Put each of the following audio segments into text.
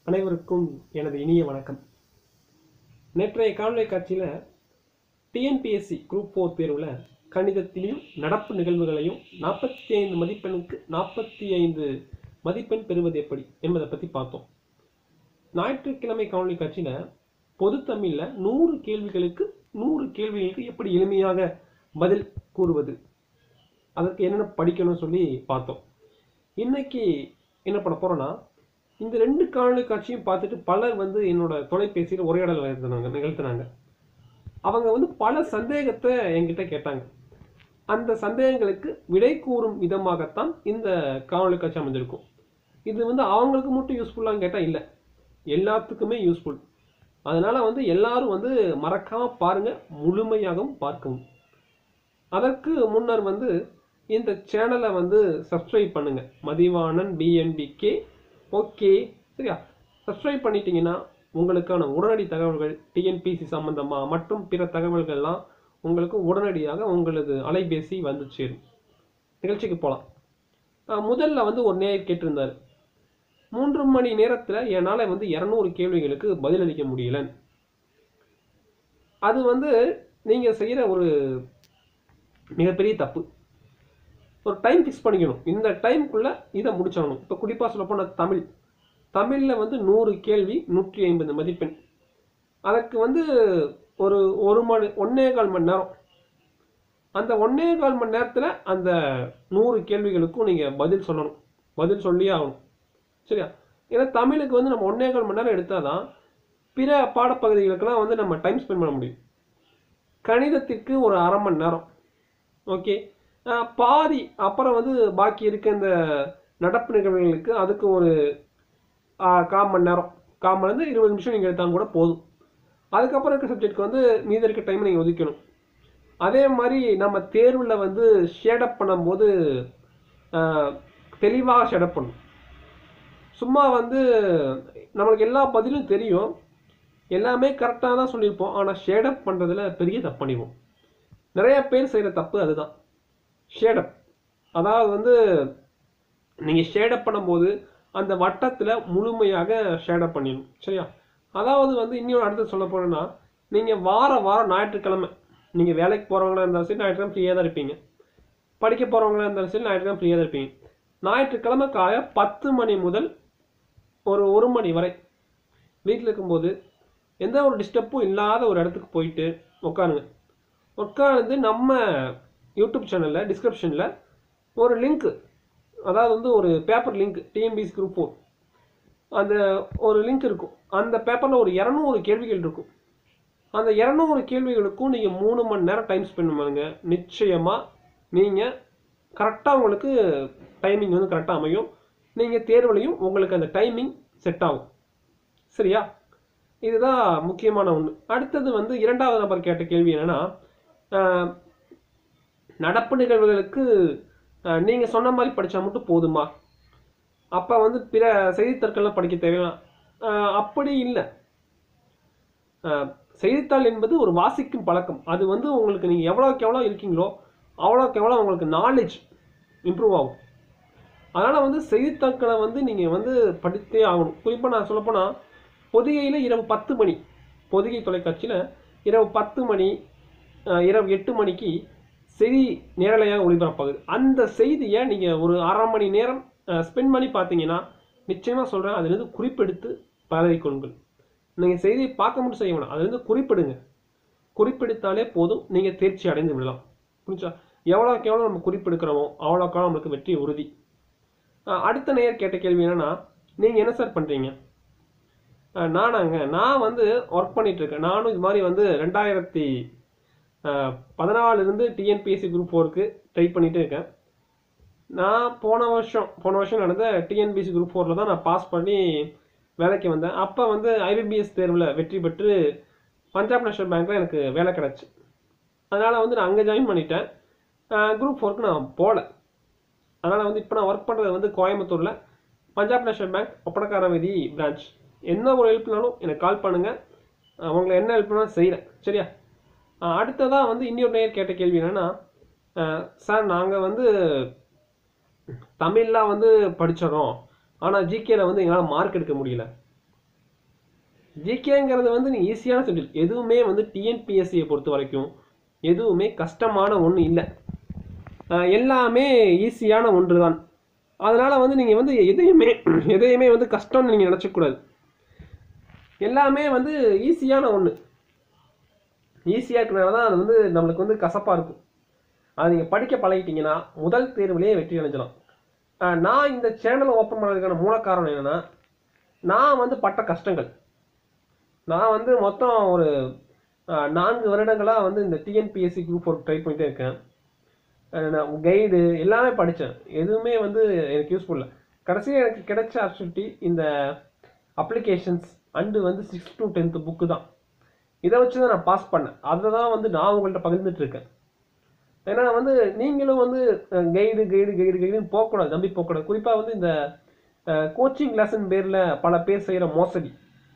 அனைவருக்கும் எனது இனிய வணக்கம் நேற்றைய காணொளி காட்சியில் டிஎன்பிஎஸ்சி குரூப் ஃபோர் தேர்வில் கணிதத்திலையும் நடப்பு நிகழ்வுகளையும் நாற்பத்தி ஐந்து மதிப்பெண்ணுக்கு நாற்பத்தி ஐந்து மதிப்பெண் பெறுவது எப்படி என்பதை பற்றி பார்த்தோம் ஞாயிற்றுக்கிழமை காணொளி காட்சியில் பொது தமிழில் நூறு கேள்விகளுக்கு நூறு கேள்விகளுக்கு எப்படி எளிமையாக பதில் கூறுவது அதற்கு என்னென்ன படிக்கணும்னு சொல்லி பார்த்தோம் இன்னைக்கு என்ன பண்ண போறோம்னா இந்த ரெண்டு காணொளி காட்சியும் பார்த்துட்டு பலர் வந்து என்னோட தொலைபேசியில் உரையாடல் நிகழ்த்தினாங்க நிகழ்த்தினாங்க அவங்க வந்து பல சந்தேகத்தை என்கிட்ட கேட்டாங்க அந்த சந்தேகங்களுக்கு விடை கூறும் விதமாகத்தான் இந்த காணொளி காட்சி அமைஞ்சிருக்கும் இது வந்து அவங்களுக்கு மட்டும் யூஸ்ஃபுல்லான்னு கேட்டால் இல்லை எல்லாத்துக்குமே யூஸ்ஃபுல் அதனால வந்து எல்லாரும் வந்து மறக்காம பாருங்க முழுமையாகவும் பார்க்கவும் அதற்கு முன்னர் வந்து இந்த சேனலை வந்து சப்ஸ்கிரைப் பண்ணுங்க மதிவாணன் பிஎன்பிகே ஓகே சரியா சப்ஸ்கிரைப் பண்ணிட்டீங்கன்னா உங்களுக்கான உடனடி தகவல்கள் டிஎன்பிசி சம்பந்தமா மற்றும் பிற தகவல்கள்லாம் உங்களுக்கு உடனடியாக உங்களது அலைபேசி வந்து சேரும் நிகழ்ச்சிக்கு போகலாம் முதல்ல வந்து ஒரு நேயர் கேட்டிருந்தார் மூன்று மணி நேரத்தில் என்னால் வந்து இரநூறு கேள்விகளுக்கு பதிலளிக்க முடியல அது வந்து நீங்கள் செய்கிற ஒரு மிகப்பெரிய தப்பு ஒரு டைம் ஃபிக்ஸ் பண்ணிக்கணும் இந்த டைம்குள்ளே இதை முடிச்சாகணும் இப்போ குறிப்பாக சொல்ல போனால் தமிழ் தமிழில் வந்து நூறு கேள்வி நூற்றி ஐம்பது மதிப்பெண் அதற்கு வந்து ஒரு ஒரு மணி ஒன்னே கால் மணி நேரம் அந்த ஒன்னே கால் மணி நேரத்தில் அந்த நூறு கேள்விகளுக்கும் நீங்கள் பதில் சொல்லணும் பதில் சொல்லியே ஆகணும் சரியா ஏன்னா தமிழுக்கு வந்து நம்ம ஒன்னே கால் மணி நேரம் எடுத்தால் தான் பிற பாடப்பகுதிகளுக்கெல்லாம் வந்து நம்ம டைம் ஸ்பெண்ட் பண்ண முடியும் கணிதத்திற்கு ஒரு அரை மணி நேரம் ஓகே பாதி அப்புறம் வந்து பாக்கி இருக்க இந்த நடப்பு நிகழ்வுகளுக்கு அதுக்கு ஒரு கால் மணி நேரம் கால் மணி நேரம் இருபது நிமிஷம் நீங்கள் எடுத்தாலும் கூட போதும் அதுக்கப்புறம் இருக்க சப்ஜெக்ட்க்கு வந்து மீதி இருக்க டைம் நீங்கள் ஒதுக்கணும் அதே மாதிரி நம்ம தேர்வில் வந்து ஷேடப் பண்ணும்போது தெளிவாக ஷேடப் பண்ணணும் சும்மா வந்து நம்மளுக்கு எல்லா பதிலும் தெரியும் எல்லாமே கரெக்டாக தான் சொல்லியிருப்போம் ஆனால் ஷேடப் பண்ணுறதுல பெரிய தப்பு பண்ணிடுவோம் நிறைய பேர் செய்கிற தப்பு அதுதான் ஷேடப் அதாவது வந்து நீங்கள் ஷேடப் பண்ணும்போது அந்த வட்டத்தில் முழுமையாக ஷேடப் பண்ணிடணும் சரியா அதாவது வந்து இன்னொரு அடுத்து சொல்ல போனோன்னா நீங்கள் வார வாரம் ஞாயிற்றுக்கிழமை நீங்கள் வேலைக்கு போகிறவங்களா இருந்தாலும் சரி ஞாயிற்றுக்கிழமை ஃப்ரீயாக தான் இருப்பீங்க படிக்க போகிறவங்களா இருந்தாலும் சரி ஞாயிற்றுக்கிழமை ஃப்ரீயாக தான் இருப்பீங்க ஞாயிற்றுக்கிழமை காலை பத்து மணி முதல் ஒரு ஒரு மணி வரை வீட்டில் இருக்கும்போது எந்த ஒரு டிஸ்டர்பும் இல்லாத ஒரு இடத்துக்கு போயிட்டு உட்காருங்க உட்காந்து நம்ம யூடியூப் சேனலில் டிஸ்கிரிப்ஷனில் ஒரு லிங்க்கு அதாவது வந்து ஒரு paper link TNPSC group four அந்த ஒரு லிங்க் இருக்கும் அந்த பேப்பரில் ஒரு இரநூறு கேள்விகள் இருக்கும் அந்த இரநூறு கேள்விகளுக்கும் நீங்கள் மூணு மணி நேரம் டைம் ஸ்பெண்ட் பண்ணுங்க நிச்சயமாக நீங்கள் கரெக்டாக உங்களுக்கு டைமிங் வந்து கரெக்டாக அமையும் நீங்கள் தேர்வுலையும் உங்களுக்கு அந்த டைமிங் செட் ஆகும் சரியா இதுதான் முக்கியமான ஒன்று அடுத்தது வந்து இரண்டாவது நபர் கேட்ட கேள்வி என்னன்னா நடப்பு நிகழ்வுகளுக்கு நீங்கள் சொன்ன மாதிரி படித்தா மட்டும் போதுமா அப்போ வந்து பிற செய்தித்தாட்கள்லாம் படிக்க தேவையில்லை அப்படி இல்லை செய்தித்தாள் என்பது ஒரு வாசிக்கும் பழக்கம் அது வந்து உங்களுக்கு நீங்கள் எவ்வளோக்கு எவ்வளோ இருக்கீங்களோ அவ்வளோக்கு எவ்வளோ உங்களுக்கு நாலேஜ் இம்ப்ரூவ் ஆகும் அதனால் வந்து செய்தித்தாட்களை வந்து நீங்கள் வந்து படித்தே ஆகணும் குறிப்பாக நான் சொல்லப்போனால் பொதிகையில் இரவு பத்து மணி பொதிகை தொலைக்காட்சியில் இரவு பத்து மணி இரவு எட்டு மணிக்கு செய்தி நேரலையாக ஒளிபரப்பாகுது அந்த செய்தியை நீங்கள் ஒரு அரை மணி நேரம் ஸ்பெண்ட் பண்ணி பார்த்தீங்கன்னா நிச்சயமாக சொல்கிறேன் அதுலேருந்து குறிப்பெடுத்து பழகி கொள்ளுங்கள் நீங்கள் செய்தியை பார்க்க மட்டும் செய்ய வேணாம் அதுலேருந்து குறிப்பிடுங்க குறிப்பெடுத்தாலே போதும் நீங்கள் தேர்ச்சி அடைந்து விடலாம் புரிஞ்சா எவ்வளோக்கு எவ்வளோ நம்ம குறிப்பெடுக்கிறோமோ அவ்வளோக்கு எவ்வளோ நம்மளுக்கு வெற்றி உறுதி அடுத்த நேர் கேட்ட கேள்வி என்னன்னா நீங்கள் என்ன சார் பண்ணுறீங்க நானாங்க நான் வந்து ஒர்க் பண்ணிட்டு இருக்கேன் நானும் இது மாதிரி வந்து ரெண்டாயிரத்தி பதினாலிருந்து டிஎன்பிஎஸ்சி குரூப் ஃபோருக்கு ட்ரை பண்ணிட்டு இருக்கேன் நான் போன வருஷம் போன வருஷம் நடந்த டிஎன்பிஎஸ்சி குரூப் ஃபோரில் தான் நான் பாஸ் பண்ணி வேலைக்கு வந்தேன் அப்போ வந்து ஐபிபிஎஸ் தேர்வில் வெற்றி பெற்று பஞ்சாப் நேஷனல் பேங்க்கில் எனக்கு வேலை கிடச்சி அதனால் வந்து நான் அங்கே ஜாயின் பண்ணிட்டேன் குரூப் ஃபோருக்கு நான் போகல அதனால் வந்து இப்போ நான் ஒர்க் பண்ணுறது வந்து கோயம்புத்தூரில் பஞ்சாப் நேஷனல் பேங்க் ஒப்படக்கார வீதி பிரான்ச் என்ன ஒரு ஹெல்ப்னாலும் எனக்கு கால் பண்ணுங்கள் உங்களை என்ன ஹெல்ப்னாலும் செய்கிறேன் சரியா அடுத்ததாக வந்து இன்னொரு நேர் கேட்ட கேள்வி என்னென்னா சார் நாங்கள் வந்து தமிழ்லாம் வந்து படிச்சிடறோம் ஆனால் ஜிகேல வந்து எங்களால் மார்க் எடுக்க முடியல ஜிகேங்கிறது வந்து நீ ஈஸியான சப்ஜெக்ட் எதுவுமே வந்து டிஎன்பிஎஸ்சியை பொறுத்த வரைக்கும் எதுவுமே கஷ்டமான ஒன்று இல்லை ஆஹ் எல்லாமே ஈஸியான ஒன்று தான் அதனால் வந்து நீங்கள் வந்து எதையுமே எதையுமே வந்து கஷ்டம்னு நீங்கள் நினச்சக்கூடாது எல்லாமே வந்து ஈஸியான ஒன்று ஈஸியாக இருக்கிறனால தான் அது வந்து நம்மளுக்கு வந்து கசப்பாக இருக்கும் அது நீங்கள் படிக்க பழகிட்டீங்கன்னா முதல் தேர்விலேயே வெற்றி அடைஞ்சலாம் ஆஹ் நான் இந்த சேனலை ஓப்பன் பண்ணதுக்கான மூல காரணம் என்னென்னா நான் வந்து பட்ட கஷ்டங்கள் நான் வந்து மொத்தம் ஒரு ஆஹ் நான்கு வருடங்களாக வந்து இந்த டிஎன்பிஎஸ்சி குரூப் ஒர்க் ட்ரை பண்ணிட்டே இருக்கேன் ஆஹ் நான் கைடு எல்லாமே படித்தேன் எதுவுமே வந்து எனக்கு யூஸ்ஃபுல் இல்லை கடைசியாக எனக்கு கிடைச்ச ஆப்பர்ச்சுனிட்டி இந்த அப்ளிகேஷன்ஸ் அண்டு வந்து சிக்ஸ் டு டென்த்து புக்கு தான் இதை வச்சு தான் நான் பாஸ் பண்ணேன் அதை தான் வந்து நான் உங்கள்கிட்ட பகிர்ந்துட்டு இருக்கேன் ஏன்னா வந்து நீங்களும் வந்து கைடு கைடு கைடு கைடுன்னு போகக்கூடாது நம்பி போகக்கூடாது குறிப்பாக வந்து இந்த கோச்சிங் கிளாஸ்ன்னு பேரில் பல பேர் செய்கிற மோசடி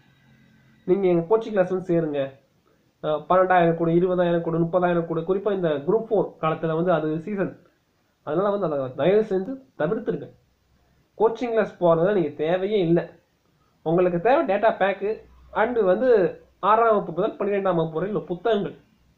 நீங்கள் எங்கள் கோச்சிங் கிளாஸ்னு சேருங்க அஹ் பன்னெண்டாயிரம் கூட இருபதாயிரம் கூட முப்பதாயிரம் கூட குறிப்பாக இந்த குரூப் ஃபோர் காலத்தில் வந்து அது சீசன் அதனால் வந்து அதை தயவு செஞ்சு தவிர்த்துருங்க கோச்சிங் கிளாஸ் போகிறதுல நீங்கள் தேவையே இல்லை உங்களுக்கு தேவை டேட்டா பேக்கு அண்டு வந்து ஆறாம் வகுப்பு முதல் பன்னிரெண்டாம் வகுப்பு வரை உள்ள புத்தகங்கள்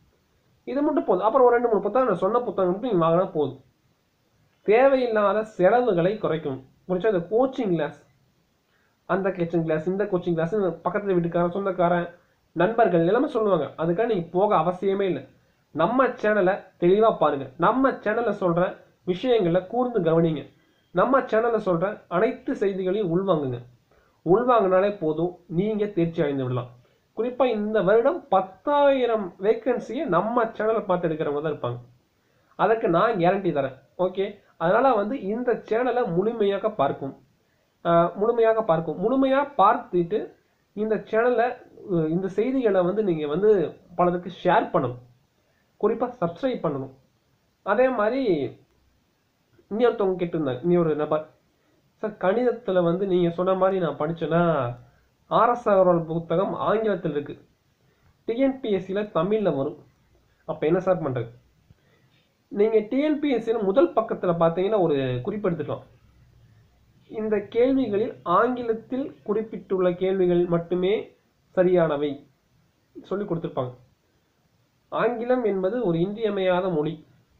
இது மட்டும் போதும் அப்புறம் ஒரு ரெண்டு மூணு புத்தகம் நான் சொன்ன புத்தகம் மட்டும் நீங்கள் வாங்கினா போதும் தேவையில்லாத செலவுகளை குறைக்கும் முடிச்சா இந்த கோச்சிங் கிளாஸ் அந்த கோச்சிங் கிளாஸ் இந்த கோச்சிங் கிளாஸ் பக்கத்தில் வீட்டுக்காரன் சொந்தக்காரன் நண்பர்கள் எல்லாமே சொல்லுவாங்க அதுக்காக நீங்கள் போக அவசியமே இல்லை நம்ம சேனலை தெளிவாக பாருங்க நம்ம சேனலில் சொல்கிற விஷயங்களை கூர்ந்து கவனிங்க நம்ம சேனலில் சொல்கிற அனைத்து செய்திகளையும் உள்வாங்குங்க உள்வாங்கினாலே போதும் நீங்கள் தேர்ச்சி அடைந்து விடலாம் குறிப்பாக இந்த வருடம் பத்தாயிரம் வேக்கன்சியை நம்ம சேனலை பார்த்து எடுக்கிறவங்க தான் இருப்பாங்க அதற்கு நான் கேரண்டி தரேன் ஓகே அதனால் வந்து இந்த சேனலை முழுமையாக பார்க்கும் ஆஹ் முழுமையாக பார்க்கும் முழுமையாக பார்த்துட்டு இந்த சேனலை இந்த செய்திகளை வந்து நீங்கள் வந்து பலருக்கு ஷேர் பண்ணணும் குறிப்பாக சப்ஸ்கிரைப் பண்ணணும் அதே மாதிரி இன்னொருத்தவங்க கேட்டிருந்தாங்க இன்னொரு நபர் சார் கணிதத்தில் வந்து நீங்கள் சொன்ன மாதிரி நான் படித்தேன்னா ஆர்எஸ் அகர்வால் புத்தகம் ஆங்கிலத்தில் இருக்குது டிஎன்பிஎஸ்சியில் தமிழில் வரும் அப்போ என்ன சார் பண்ணுறது நீங்கள் டிஎன்பிஎஸ்சியில் முதல் பக்கத்தில் பார்த்தீங்கன்னா ஒரு குறிப்பு எடுத்துக்கலாம் இந்த கேள்விகளில் ஆங்கிலத்தில் குறிப்பிட்டுள்ள கேள்விகள் மட்டுமே சரியானவை சொல்லி கொடுத்துருப்பாங்க ஆங்கிலம் என்பது ஒரு இன்றியமையாத மொழி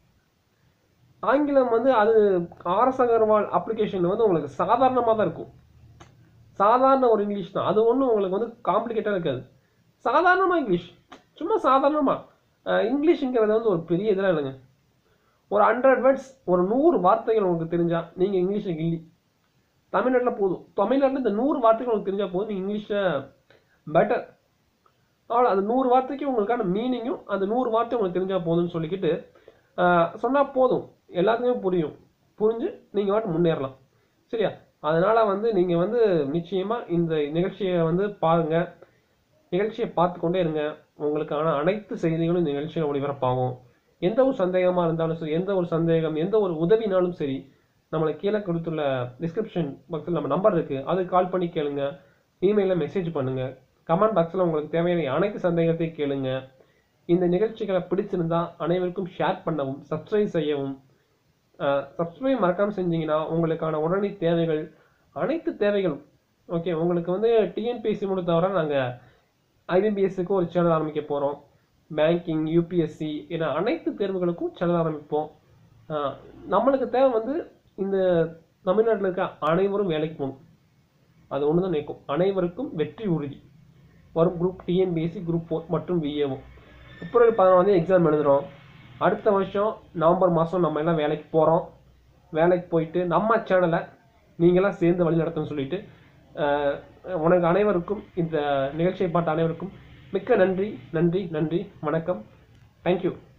ஆங்கிலம் வந்து அது ஆர்எஸ் அகர்வால் அப்ளிகேஷன் வந்து உங்களுக்கு சாதாரணமாக தான் இருக்கும் சாதாரண ஒரு இங்கிலீஷ் தான் அது ஒன்றும் உங்களுக்கு வந்து காம்ப்ளிகேட்டாக இருக்காது சாதாரணமாக இங்கிலீஷ் சும்மா சாதாரணமாக இங்கிலீஷுங்கிறது வந்து ஒரு பெரிய இதெல்லாம் இல்லைங்க ஒரு ஹண்ட்ரட் வேர்ட்ஸ் ஒரு நூறு வார்த்தைகள் உங்களுக்கு தெரிஞ்சால் நீங்கள் இங்கிலீஷில் கில்லி தமிழ்நாட்டில் போதும் தமிழ்நாட்டில் இந்த நூறு வார்த்தைகள் உங்களுக்கு தெரிஞ்சால் போதும் நீங்கள் இங்கிலீஷில் பெட்டர் அவ்வளோ அந்த நூறு வார்த்தைக்கு உங்களுக்கான மீனிங்கும் அந்த நூறு வார்த்தை உங்களுக்கு தெரிஞ்சால் போதும்னு சொல்லிக்கிட்டு சொன்னால் போதும் எல்லாத்துக்குமே புரியும் புரிஞ்சு நீங்கள் வாட்டு முன்னேறலாம் சரியா அதனால் வந்து நீங்கள் வந்து நிச்சயமாக இந்த நிகழ்ச்சியை வந்து பாருங்கள் நிகழ்ச்சியை பார்த்து கொண்டே இருங்க உங்களுக்கான அனைத்து செய்திகளும் இந்த நிகழ்ச்சியில் ஒளிபரப்பாகும் எந்த ஒரு சந்தேகமாக இருந்தாலும் சரி எந்த ஒரு சந்தேகம் எந்த ஒரு உதவினாலும் சரி நம்மளை கீழே கொடுத்துள்ள டிஸ்கிரிப்ஷன் பாக்ஸில் நம்ம நம்பர் இருக்குது அதுக்கு கால் பண்ணி கேளுங்க இமெயிலில் மெசேஜ் பண்ணுங்கள் கமெண்ட் பாக்ஸில் உங்களுக்கு தேவையான அனைத்து சந்தேகத்தையும் கேளுங்க இந்த நிகழ்ச்சிகளை பிடிச்சிருந்தா அனைவருக்கும் ஷேர் பண்ணவும் சப்ஸ்கிரைப் செய்யவும் சப்ஸ்கிரைப் மறக்காமல் செஞ்சீங்கன்னா உங்களுக்கான உடனடி தேவைகள் அனைத்து தேவைகளும் ஓகே உங்களுக்கு வந்து டிஎன்பிஎஸ்சி மட்டும் தவிர நாங்கள் ஐபிபிஎஸ்சிக்கு ஒரு சேனல் ஆரம்பிக்க போகிறோம் பேங்கிங் யூபிஎஸ்சி என அனைத்து தேர்வுகளுக்கும் சேனல் ஆரம்பிப்போம் ஆஹ் நம்மளுக்கு தேவை வந்து இந்த தமிழ்நாட்டில் இருக்க அனைவரும் வேலைக்கு போகணும் அது ஒன்று தான் நினைக்கும் அனைவருக்கும் வெற்றி உறுதி வரும் குரூப் டிஎன்பிஎஸ்சி குரூப் ஃபோர் மற்றும் விஏஓ பிப்ரவரி பதினாலாம் எக்ஸாம் எழுதுகிறோம் அடுத்த வருஷம் நவம்பர் மாதம் நம்ம எல்லாம் வேலைக்கு போகிறோம் வேலைக்கு போயிட்டு நம்ம சேனலை நீங்களாம் சேர்ந்து வழி நடத்தணும்னு சொல்லிட்டு ஆஹ் உனக்கு அனைவருக்கும் இந்த நிகழ்ச்சியை பார்த்த அனைவருக்கும் மிக்க நன்றி நன்றி நன்றி வணக்கம் தேங்க்யூ